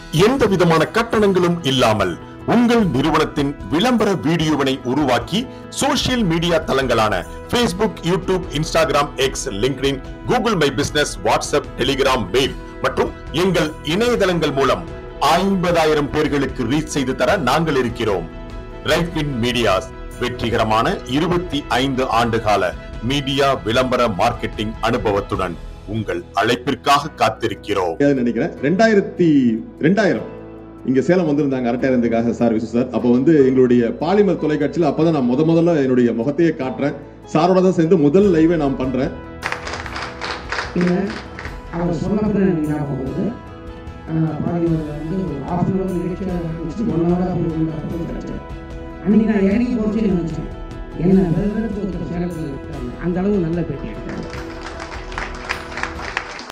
எந்த விதமான கட்டணங்களும் இல்லாமல் உங்கள் நிறுவனத்தின் விளம்பர வீடியோவினை உருவாக்கி சோஷியல் மீடியா தளங்களான Facebook, YouTube Instagram X LinkedIn Google My Business WhatsApp Telegram mail மற்றும் எங்கள் இணையதளங்கள் மூலம் ஐம்பதாயிரம் பேர்களுக்கு ரீச் செய்து தர நாங்கள் இருக்கிறோம் ரைட்வின் மீடியாஸ் வெற்றிகரமான இருபத்தி ஐந்து ஆண்டுகால மீடியா விளம்பர மார்க்கெட்டிங் அனுபவத்துடன் உங்கள் அழைப்பிற்காக காத்திருக்கிறோம் முடியாதுன்னு நினைக்கிறேன் ரெண்டாயிரத்தி ரெண்டாயிரம் இங்க சேலம் வந்திருந்தாங்க அரட்டாயிரத்துக்காக சார் விசு சார் அப்போ வந்து எங்களுடைய பாலிமர் தொலைக்காட்சியில் அப்பதான் நான் முத முதல்ல என்னுடைய முகத்தையே காட்டுறேன் சாரோட தான் சேர்ந்து முதல் லைவே நான் பண்றேன் இதை அவர் சொன்னப்போ எனக்கு ஞாபகம் வருது பாலிமரில் வந்து ஆஃப் அன் ஹவர் நிகழ்ச்சியாக ஆரம்பிச்சு ஒன் ஹவராக அப்படி கிடச்சி அன்றைக்கி நான் இறங்கி போச்சு நினச்சேன் என்ன வெறுத்து ஒருத்தர் சேலத்தில் இருக்காங்க அந்த அளவு நல்ல பேட்டி